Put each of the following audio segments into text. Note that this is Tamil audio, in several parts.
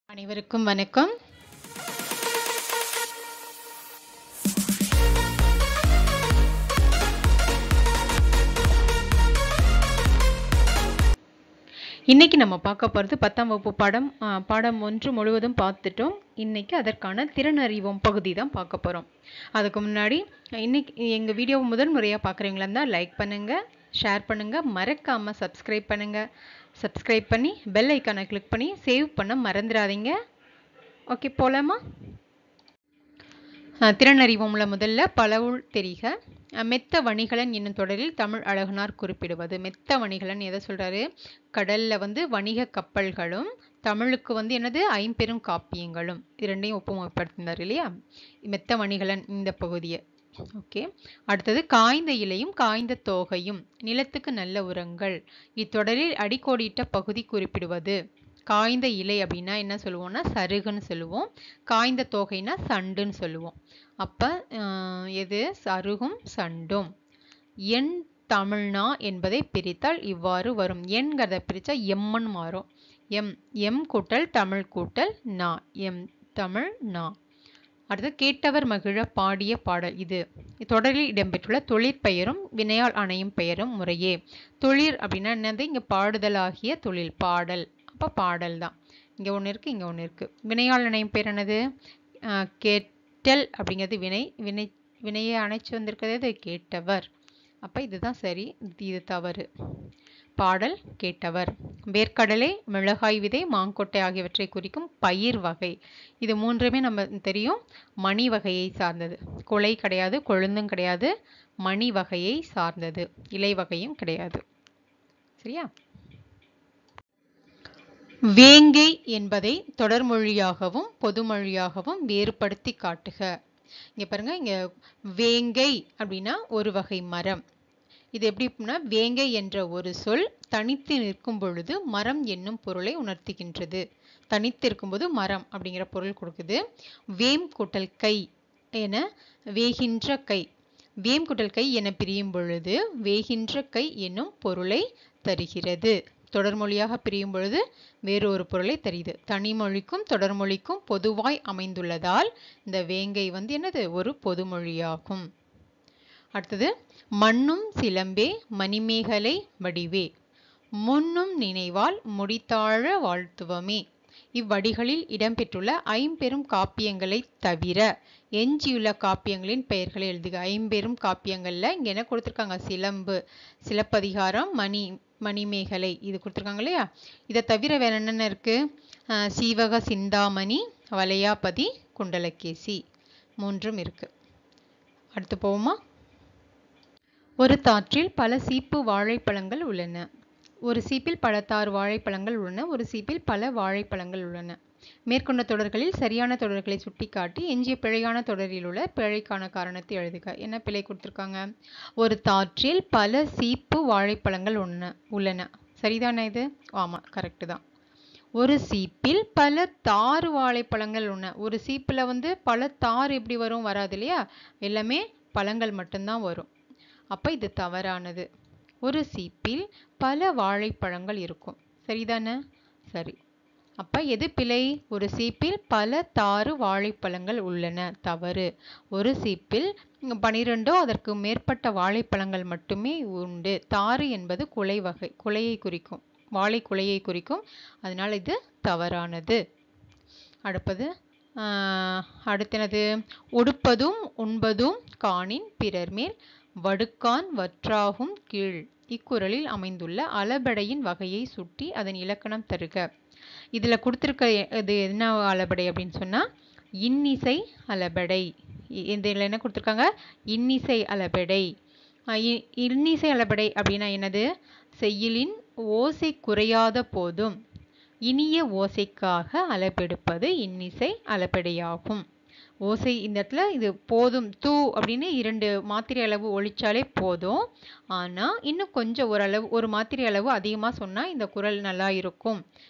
அனைவருக்கும் வணக்கம் இன்னைக்கு நம்ம பார்க்க போகிறது பத்தாம் வகுப்பு பாடம் ஆ, பாடம் ஒன்று முழுவதும் பார்த்துட்டோம் இன்னைக்கு அதற்கான திறனறிவோம் பகுதி தான் பார்க்க போகிறோம் அதுக்கு முன்னாடி இன்னைக்கு எங்கள் வீடியோவை முதல் முறையாக பார்க்குறீங்களா இருந்தால் லைக் பண்ணுங்கள் ஷேர் பண்ணுங்கள் மறக்காமல் சப்ஸ்கிரைப் பண்ணுங்கள் சப்ஸ்கிரைப் பண்ணி பெல் ஐக்கானை கிளிக் பண்ணி சேவ் பண்ண மறந்துடாதீங்க ஓகே போகலாமா அஹ் திறனறிவோம்ல முதல்ல பலவுள் தெரிக அஹ் மெத்த வணிகலன் என்னும் தொடரில் தமிழ் அழகனார் குறிப்பிடுவது மெத்த வணிகலன் எதை சொல்றாரு கடல்ல வந்து வணிக கப்பல்களும் தமிழுக்கு வந்து என்னது ஐம்பெரும் காப்பியங்களும் இரண்டையும் ஒப்புமைப்படுத்தினார் இல்லையா மெத்த வணிகலன் இந்த பகுதியை ஓகே அடுத்தது காய்ந்த இலையும் காய்ந்த தோகையும் நிலத்துக்கு நல்ல உரங்கள் இத்தொடரில் அடிக்கோடிட்ட பகுதி குறிப்பிடுவது காய்ந்த இலை அப்படின்னா என்ன சொல்லுவோம்னா சருகுன்னு சொல்லுவோம் காய்ந்த தோகைனா சண்டுன்னு சொல்லுவோம் அப்ப ஆஹ் எது சருகும் சண்டும் எண் தமிழ்னா என்பதை பிரித்தால் இவ்வாறு வரும் எண்கிறத பிரிச்சா எம்மன் மாறும் எம் எம் கூட்டல் தமிழ் கூட்டல் நா எம் தமிழ் நா அடுத்து கேட்டவர் மகிழ பாடிய பாடல் இது தொடரில் இடம்பெற்றுள்ள தொழிற்பெயரும் வினையால் அணையும் பெயரும் முறையே தொழில் அப்படின்னா என்னது இங்க பாடுதலாகிய தொழில் பாடல் அப்ப பாடல் தான் இங்க ஒண்ணு இருக்கு இங்க ஒண்ணு இருக்கு வினையால் அணையும் பெயர் என்னது ஆஹ் கேட்டல் அப்படிங்கிறது வினை வினை வினையை அணைச்சு வந்திருக்கிறது கேட்டவர் அப்ப இதுதான் சரி இது இது தவறு பாடல் கேட்டவர் வேர்க்கடலை மிளகாய் விதை மாங்கொட்டை ஆகியவற்றை குறிக்கும் பயிர் வகை இது மூன்றுமே நம்ம தெரியும் மணி வகையை சார்ந்தது குலை கிடையாது கொழுந்தும் கிடையாது மணி வகையை சார்ந்தது இலை வகையும் கிடையாது சரியா வேங்கை என்பதை தொடர்மொழியாகவும் பொதுமொழியாகவும் வேறுபடுத்தி காட்டுக இங்க பாருங்க இங்க வேங்கை அப்படின்னா ஒரு வகை மரம் இது எப்படி அப்படின்னா வேங்கை என்ற ஒரு சொல் தனித்து நிற்கும் பொழுது மரம் என்னும் பொருளை உணர்த்துகின்றது தனித்து இருக்கும்போது மரம் அப்படிங்கிற பொருள் கொடுக்குது வேம் கூட்டல் கை என வேகின்ற கை வேம் கூட்டல் கை என பிரியும் பொழுது வேகின்ற கை என்னும் பொருளை தருகிறது தொடர்மொழியாக பிரியும் பொழுது வேறு ஒரு பொருளை தருகிறது தனிமொழிக்கும் தொடர்மொழிக்கும் பொதுவாய் அமைந்துள்ளதால் இந்த வேங்கை வந்து என்னது ஒரு பொதுமொழியாகும் அடுத்தது மண்ணும் சிலம்பே மணிமேகலை வடிவே முன்னும் நினைவால் முடித்தாழ வாழ்த்துவமே இவ்வடிகளில் இடம்பெற்றுள்ள ஐம்பெரும் காப்பியங்களைத் தவிர எஞ்சியுள்ள காப்பியங்களின் பெயர்களை எழுதுக ஐம்பெரும் காப்பியங்கள்ல இங்க என்ன கொடுத்திருக்காங்க சிலம்பு சிலப்பதிகாரம் மணி மணிமேகலை இது கொடுத்திருக்காங்க இல்லையா இதை தவிர வேற என்னென்ன இருக்கு அஹ் சீவக சிந்தாமணி வளையாபதி குண்டலகேசி மூன்றும் இருக்கு அடுத்து போவோமா ஒரு தாற்றில் பல சீப்பு வாழைப்பழங்கள் உள்ளன ஒரு சீப்பில் பல தாறு வாழைப்பழங்கள் உள்ளன ஒரு சீப்பில் பல வாழைப்பழங்கள் உள்ளன மேற்கொண்ட தொடர்களில் சரியான தொடர்களை சுட்டிக்காட்டி எஞ்சிய பிழையான தொடரில் உள்ள பிழைக்கான காரணத்தை எழுதுக என்ன பிழை கொடுத்திருக்காங்க ஒரு தாற்றில் பல சீப்பு வாழைப்பழங்கள் உள்ளன உள்ளன சரிதானே இது ஆமா கரெக்ட் தான் ஒரு சீப்பில் பல தாறு வாழைப்பழங்கள் உள்ளன ஒரு சீப்பில் வந்து பல தாறு எப்படி வரும் வராது இல்லையா எல்லாமே பழங்கள் மட்டும்தான் வரும் அப்ப இது தவறானது ஒரு சீப்பில் பல வாழைப்பழங்கள் இருக்கும் சரிதானே சரி அப்ப எது பிழை ஒரு சீப்பில் பல தாறு வாழைப்பழங்கள் உள்ளன தவறு ஒரு சீப்பில் பனிரெண்டோ அதற்கு மேற்பட்ட வாழைப்பழங்கள் மட்டுமே உண்டு தாறு என்பது குலை வகை குலையை குறிக்கும் வாழை குலையை குறிக்கும் அதனால இது தவறானது அடுப்பது ஆஹ் அடுத்தனது உடுப்பதும் உண்பதும் காணின் பிறர் மேல் வடுக்கான் வற்றாகும் கீழ் இக்குறளில் அமைந்துள்ள அளபெடையின் வகையை சுட்டி அதன் இலக்கணம் தருக இதுல கொடுத்திருக்க இது என்ன அளபெடை அப்படின்னு சொன்னா இன்னிசை அளபெடை இ- இதுல என்ன கொடுத்திருக்காங்க இன்னிசை அளபெடை அஹ் இ- இன்னிசை அளபெடை அப்படின்னா என்னது செய்யுளின் ஓசை குறையாத போதும் இனிய ஓசைக்காக அளபெடுப்பது இன்னிசை அளபெடையாகும் ஓசை இந்த இடத்துல இது போதும் தூ அப்படின்னு இரண்டு மாத்திரை அளவு ஒழிச்சாலே போதும் ஆனா இன்னும் கொஞ்சம் ஓரளவு ஒரு மாத்திரை அளவு அதிகமா சொன்னா இந்த குரல் நல்லா இருக்கும்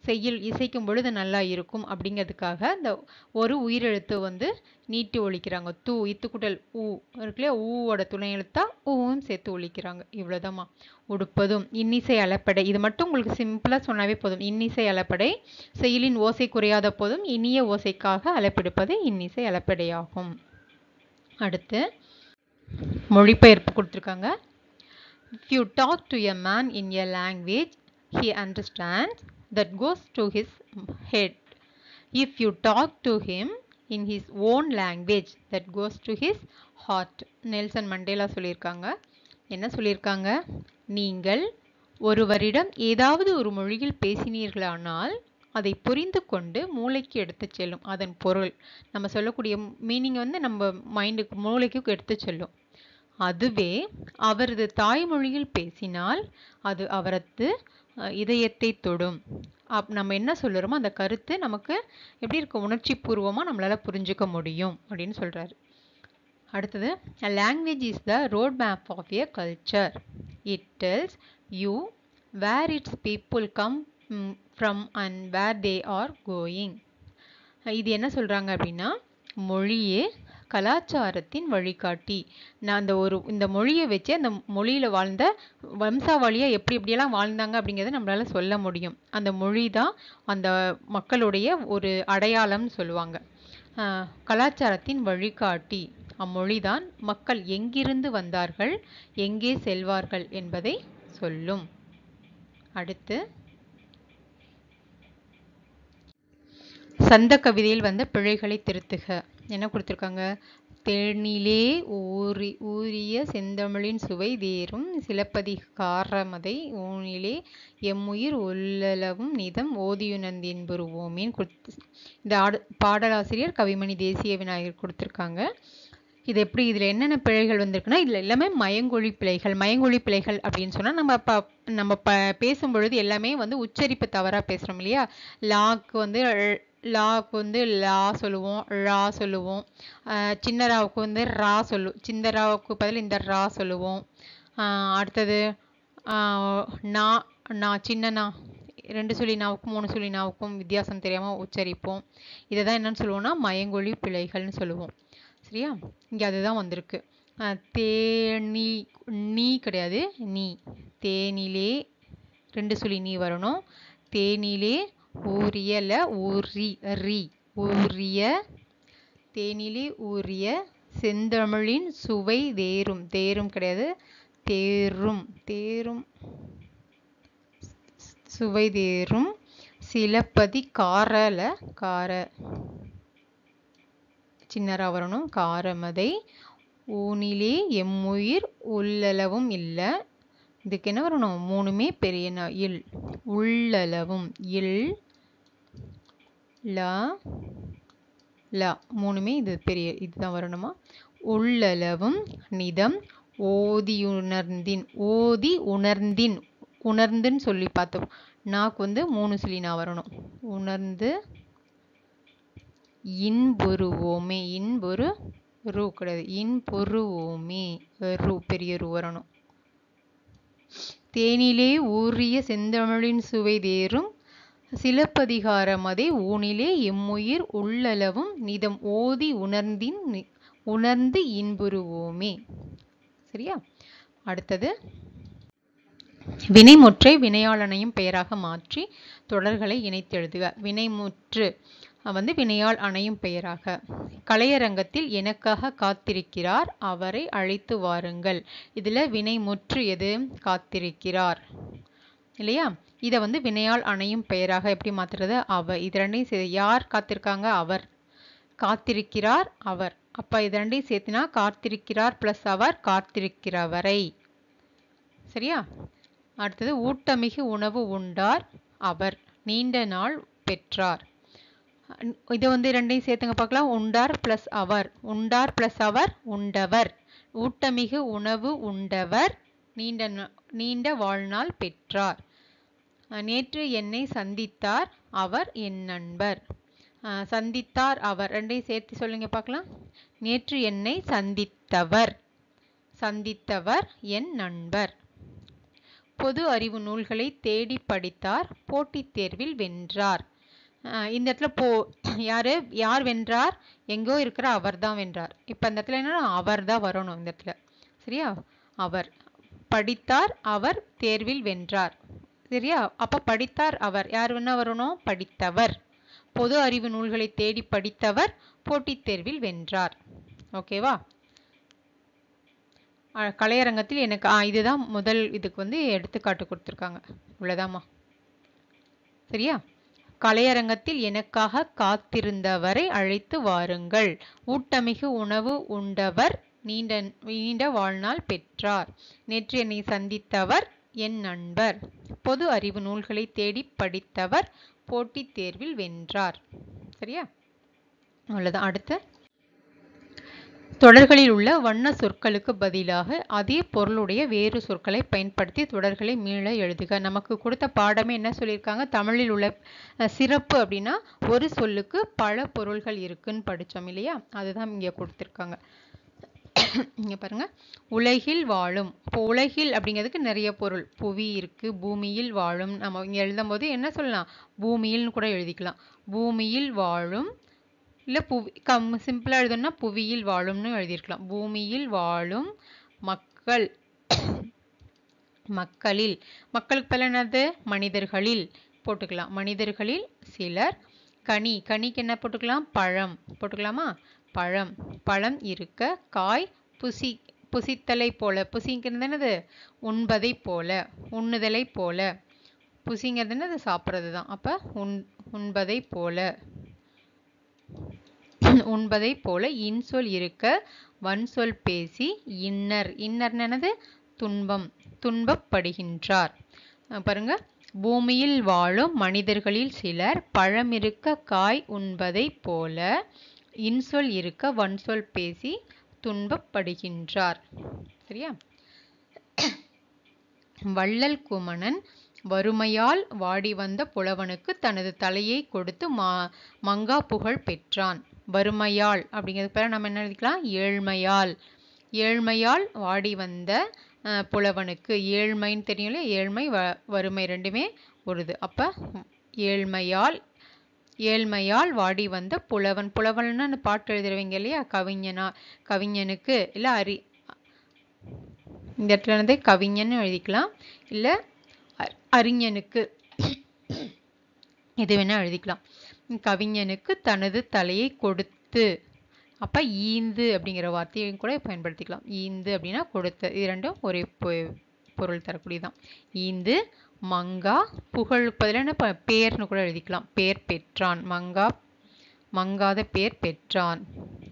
செய்யுள் இசைக்கும் பொழுது நல்லா இருக்கும் அப்படிங்கிறதுக்காக இந்த ஒரு உயிரெழுத்து வந்து நீட்டி ஒழிக்கிறாங்க தூ இத்துக்குட்டல் ஊ இருக்கு இல்லையா ஊவோட துணை எழுத்தா ஊவும் சேர்த்து ஒழிக்கிறாங்க இவ்வளோதாம்மா உடுப்பதும் இன்னிசை அலப்படை இது மட்டும் உங்களுக்கு சிம்பிளாக சொன்னாவே போதும் இன்னிசை அலப்படை செயலின் ஓசை குறையாத போதும் இனிய ஓசைக்காக அலப்பெடுப்பது இன்னிசை அலப்படையாகும் அடுத்து மொழிபெயர்ப்பு கொடுத்துருக்காங்க If you talk to a man in a language he understands, that goes to his head. If you talk to him in his own language, that goes to his heart. Nelson Mandela சொல்லியிருக்காங்க என்ன சொல்லியிருக்காங்க நீங்கள் ஒருவரிடம் ஏதாவது ஒரு மொழியில் பேசினீர்களானால் அதை புரிந்து கொண்டு மூளைக்கு எடுத்து செல்லும் அதன் பொருள் நம்ம சொல்லக்கூடிய மீனிங் வந்து நம்ம மைண்டுக்கு மூளைக்கு எடுத்து செல்லும் அதுவே அவரது தாய்மொழியில் பேசினால் அது அவரது அஹ், இதயத்தை தொடும் அப் நம்ம என்ன சொல்லுறோமோ அந்த கருத்து நமக்கு எப்படி இருக்கு உணர்ச்சி பூர்வமாக நம்மளால புரிஞ்சுக்க முடியும் அப்படின்னு சொல்றாரு அடுத்தது a language is the road map of a culture it tells you where its people come mm, from and where they are going இது என்ன சொல்றாங்க அப்படின்னா மொழியே கலாச்சாரத்தின் வழிகாட்டி நான் அந்த ஒரு இந்த மொழியை வச்சு அந்த மொழியில வாழ்ந்த வம்சாவளியா எப்படி எப்படியெல்லாம் வாழ்ந்தாங்க அப்படிங்கிறத நம்மளால சொல்ல முடியும் அந்த மொழி தான் அந்த மக்களுடைய ஒரு அடையாளம்னு சொல்லுவாங்க ஆஹ் கலாச்சாரத்தின் வழிகாட்டி அம்மொழிதான் மக்கள் எங்கிருந்து வந்தார்கள் எங்கே செல்வார்கள் என்பதை சொல்லும் அடுத்து சந்த கவிதையில் வந்த பிழைகளை திருத்துக என்ன கொடுத்துருக்காங்க தேனிலே ஊறி ஊறிய செந்தமிழின் சுவை வேறும் சிலப்பதிகாரமதை ஊனிலே எம்முயிர் உள்ளளவும் நிதம் ஓதியுணர்ந்தென்புருவோமேன்னு கொடுத்து இந்த ஆடு பாடலாசிரியர் கவிமணி தேசிய விநாயகர் கொடுத்துருக்காங்க இது எப்படி இதில் என்னென்ன பிழைகள் வந்திருக்குன்னா இதில் எல்லாமே மயங்கொழி பிழைகள் மயங்கொழி பிழைகள் அப்படின்னு சொன்னால் நம்ம ப நம்ம ப பேசும் பொழுது எல்லாமே வந்து உச்சரிப்பு தவறாக பேசுகிறோம் இல்லையா லாக்கு வந்து ழ், லாக்கு வந்து லா சொல்லுவோம் ழா சொல்லுவோம் ஆஹ் சின்ன ராவுக்கு வந்து ரா சொல்லு சின்ன ராவுக்கு பதில் இந்த ரா சொல்லுவோம் ஆஹ் அடுத்தது ஆஹ் நா நா சின்ன நா ரெண்டு சொல்லி நாவுக்கும் மூணு சொல்லி நாவுக்கும் வித்தியாசம் தெரியாமல் உச்சரிப்போம் இதை தான் என்னன்னு சொல்லுவோம்னா மயங்கொழி பிழைகள்னு சொல்லுவோம் சரியா இங்கே அதுதான் வந்திருக்கு அஹ் தேனி நீ கிடையாது நீ தேனிலே ரெண்டு சொல்லி நீ வரணும் தேனிலே ஊரியல ஊரி ரி ஊரிய தேனிலே ஊறிய செந்தமிழின் சுவை தேரும் தேரும் கிடையாது தேரும் தேரும் சுவை தேரும் சிலப்பதி காரல கார சின்னரா வரணும் காரமதை ஊனிலே எம்முயிர் உள்ளளவும் இல்லை இதுக்கு என்ன வரணும் மூணுமே பெரிய ந இல் உள்ளளவும் இல் ல ல மூணுமே இது பெரிய இதுதான் வரணுமா உள்ளளவும் நிதம் ஓதியுணர்ந்தின் ஓதி உணர்ந்தின் உணர்ந்துன்னு சொல்லி பார்த்தோம் நாக்கு வந்து மூணு சொல்லி நான் வரணும் உணர்ந்து இன்புருவோமே இன்புரு ரூ கிடையாது இன்புருவோமே ரூ பெரிய ரூ வரணும் தேனிலே ஊறிய செந்தமிழின் சுவை தேரும் சிலப்பதிகாரம் அதை ஊனிலே எம்முயிர் உள்ளளவும் நிதம் ஓதி உணர்ந்தின் நி- உணர்ந்து இன்புறுவோமே சரியா அடுத்தது வினைமுற்றை வினையாளனையும் பெயராக மாற்றி தொடர்களை இணைத்து எழுதுக வினைமுற்று அஹ் வந்து வினையால் அணையும் பெயராக கலையரங்கத்தில் எனக்காக காத்திருக்கிறார் அவரை அழைத்து வாருங்கள் இதுல வினைமுற்று எது காத்திருக்கிறார் இல்லையா இதை வந்து வினையால் அணையும் பெயராக எப்படி மாத்துறது அவ இது ரெண்டையும் சே- யார் காத்திருக்காங்க அவர் காத்திருக்கிறார் அவர் அப்ப இது ரெண்டையும் சேர்த்தினா காத்திருக்கிறார் பிளஸ் அவர் காத்திருக்கிறவரை சரியா அடுத்தது ஊட்டமிகு உணவு உண்டார் அவர் நீண்ட நாள் பெற்றார் அஹ் இதை வந்து ரெண்டையும் சேர்த்துங்க பார்க்கலாம் உண்டார் பிளஸ் அவர் உண்டார் பிளஸ் அவர் உண்டவர் ஊட்டமிகு உணவு உண்டவர் நீண்ட நா- நீண்ட வாழ்நாள் பெற்றார் அஹ் நேற்று என்னை சந்தித்தார் அவர் என் நண்பர் அஹ் சந்தித்தார் அவர் ரெண்டையும் சேர்த்து சொல்லுங்க பார்க்கலாம் நேற்று என்னை சந்தித்தவர் சந்தித்தவர் என் நண்பர் பொது அறிவு நூல்களை தேடி படித்தார் போட்டித் தேர்வில் வென்றார் அஹ் இந்த இடத்துல போ யாரு யார் வென்றார் எங்கோ இருக்கிற அவர் தான் வென்றார் இப்போ இந்த இடத்துல என்னன்னா அவர் தான் வரணும் இந்த இடத்துல சரியா அவர் படித்தார் அவர் தேர்வில் வென்றார் சரியா அப்ப படித்தார் அவர் யார் என்ன வரணும் படித்தவர் பொது அறிவு நூல்களை தேடி படித்தவர் போட்டித் தேர்வில் வென்றார் ஓகேவா அஹ் கலையரங்கத்தில் எனக்கு ஆ இதுதான் முதல் இதுக்கு வந்து எடுத்துக்காட்டு கொடுத்துருக்காங்க இவ்வளோதாம்மா சரியா கலையரங்கத்தில் எனக்காக காத்திருந்தவரை அழைத்து வாருங்கள் ஊட்டமிகு உணவு உண்டவர் நீண்ட நீண்ட வாழ்நாள் பெற்றார் நேற்று என்னை சந்தித்தவர் என் நண்பர் பொது அறிவு நூல்களை தேடி படித்தவர் போட்டித் தேர்வில் வென்றார் சரியா அவ்வளவுதான் அடுத்து தொடர்களில் உள்ள வண்ண சொற்களுக்கு பதிலாக அதே பொருளுடைய வேறு சொற்களை பயன்படுத்தி தொடர்களை மீள எழுதுக நமக்கு கொடுத்த பாடமே என்ன சொல்லியிருக்காங்க தமிழில் உள்ள அஹ், சிறப்பு அப்படின்னா ஒரு சொல்லுக்கு பல பொருள்கள் இருக்குன்னு படிச்சோம் இல்லையா அதுதான் இங்க கொடுத்திருக்காங்க இங்க பாருங்க உலகில் வாழும் இப்போ உலகில் அப்படிங்கிறதுக்கு நிறைய பொருள் புவி இருக்கு பூமியில் வாழும் நம்ம இங்க எழுதும் போது என்ன சொல்லலாம் பூமியில்னு கூட எழுதிக்கலாம் பூமியில் வாழும் இல்ல புவி கம் சிம்பிளா எழுதணும்னா புவியில் வாழும்னு எழுதியிருக்கலாம் பூமியில் வாழும் மக்கள் மக்களில் மக்களுக்கு பதிலா என்னது மனிதர்களில் போட்டுக்கலாம் மனிதர்களில் சிலர் கனி கனிக்கு என்ன போட்டுக்கலாம் பழம் போட்டுக்கலாமா பழம் பழம் இருக்க காய் புசி புசித்தலை போல புசிங்கிறது என்னது உண்பதை போல உண்ணுதலை போல புசிங்கிறது என்னது சாப்பிட்றது தான் அப்ப உண் உண்பதை போல உண்பதை போல இன்சொல் இருக்க வன்சொல் பேசி இன்னர் இன்னர் என்னது துன்பம் துன்பப்படுகின்றார் அஹ் பாருங்க பூமியில் வாழும் மனிதர்களில் சிலர் பழம் இருக்க காய் உண்பதை போல இன்சொல் இருக்க வன்சொல் பேசி துன்பப்படுகின்றார் சரியா வள்ளல் குமணன் வறுமையால் வாடி வந்த புலவனுக்கு தனது தலையை கொடுத்து மா மங்கா புகழ் பெற்றான் வறுமையால் அப்படிங்கிறது பேர நம்ம என்ன எழுதிக்கலாம் ஏழ்மையால் ஏழ்மையால் வாடி வந்த அஹ், புலவனுக்கு ஏழ்மைன்னு தெரியும்ல ஏழ்மை வ வறுமை ரெண்டுமே வருது அப்ப ஏழ்மையால் ஏழ்மையால் வாடி வந்த புலவன் புலவன்னா அந்த பாட்டு எழுதுறவங்க இல்லையா கவிஞனா கவிஞனுக்கு இல்ல அறி இந்த இடத்துல இருந்து கவிஞன் எழுதிக்கலாம் இல்ல அ- அறிஞனுக்கு இது வேணா எழுதிக்கலாம் கவிஞனுக்கு தனது தலையை கொடுத்து அப்ப ஈந்து அப்படிங்கிற வார்த்தையும் கூட பயன்படுத்திக்கலாம் ஈந்து அப்படின்னா கொடுத்த இது ரெண்டும் ஒரே பொ- பொருள் தரக்கூடியதான் ஈந்து மங்கா புகழ் பதிலா என்ன ப- பேர்னு கூட எழுதிக்கலாம் பேர் பெற்றான் மங்கா மங்காத பேர் பெற்றான்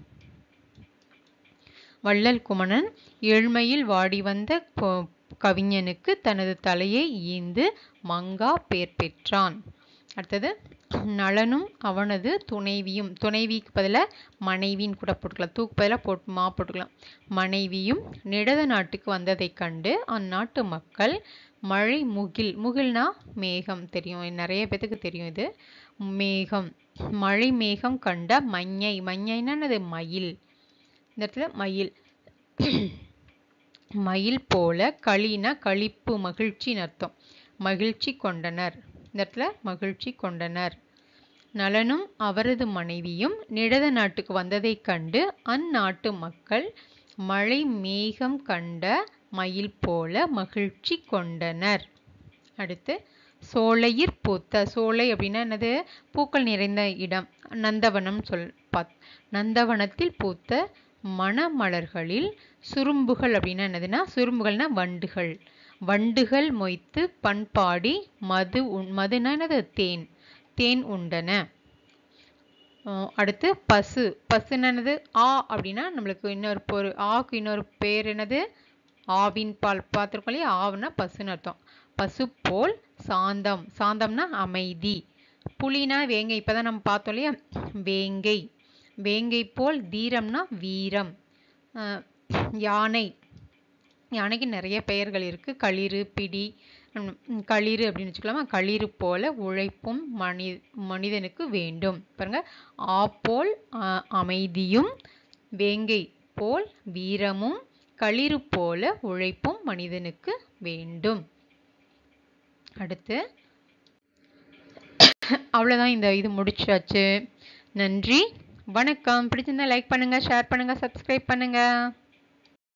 வள்ளல் குமணன் ஏழ்மையில் வாடி வந்த பொ- கவிஞனுக்கு தனது தலையை ஈந்து மங்கா பேர் பெற்றான் அடுத்தது நளனும் அவனது துணைவியும் துணைவிக்கு பதிலா மனைவின்னு கூட போட்டுக்கலாம் தூக்கு பதிலாக போட்டு மா போட்டுக்கலாம் மனைவியும் நிடத நாட்டுக்கு வந்ததைக் கண்டு அந்நாட்டு மக்கள் மழை முகில் முகில்னா மேகம் தெரியும் நிறைய பேத்துக்கு தெரியும் இது மேகம் மழை மேகம் கண்ட மஞ்சை மஞ்சைன்னா என்னது மயில் இந்த இடத்துல மயில் மயில் போல களினா களிப்பு மகிழ்ச்சின்னு அர்த்தம் மகிழ்ச்சி கொண்டனர் இந்த இடத்துல மகிழ்ச்சி கொண்டனர் நளனும் அவரது மனைவியும் நிடத நாட்டுக்கு வந்ததைக் கண்டு அந்நாட்டு மக்கள் மழை மேகம் கண்ட மயில் போல மகிழ்ச்சி கொண்டனர் அடுத்து சோலையிற் பூத்த சோலை அப்படின்னா என்னது பூக்கள் நிறைந்த இடம் நந்தவனம் சொல் பாத் நந்தவனத்தில் பூத்த மணமலர்களில் சுரும்புகள் அப்படின்னா என்னதுன்னா சுரும்புகள்னா வண்டுகள் வண்டுகள் மொய்த்து பண்பாடி மது உண் மதுனா என்னது தேன் தேன் உண்டன அஹ் அடுத்து பசு பசுன்னா என்னது ஆ அப்படின்னா நம்மளுக்கு இன்னொரு பொரு ஆக்கு இன்னொரு பேர் என்னது ஆவின் பால் பார்த்துருக்கோம் இல்லையா ஆவுன்னா பசுன்னு அர்த்தம் பசு போல் சாந்தம் சாந்தம்னா அமைதி புலினா வேங்கை இப்பதான் நம்ம பார்த்தோம் இல்லையா வேங்கை வேங்கை போல் தீரம்னா வீரம் அஹ் யானை யானைக்கு நிறைய பெயர்கள் இருக்கு களிறு பிடி உம், உம், களிறு அப்படின்னு வச்சுக்கலாமா களிறு போல உழைப்பும் மனி மனிதனுக்கு வேண்டும் பாருங்க ஆ போல் அஹ், அமைதியும் வேங்கை போல் வீரமும் களிறு போல உழைப்பும் மனிதனுக்கு வேண்டும் அடுத்து அவ்வளோதான் இந்த இது முடிச்சாச்சு நன்றி வணக்கம் பிடிச்சிருந்தா லைக் பண்ணுங்க ஷேர் பண்ணுங்க சப்ஸ்கிரைப் பண்ணுங்க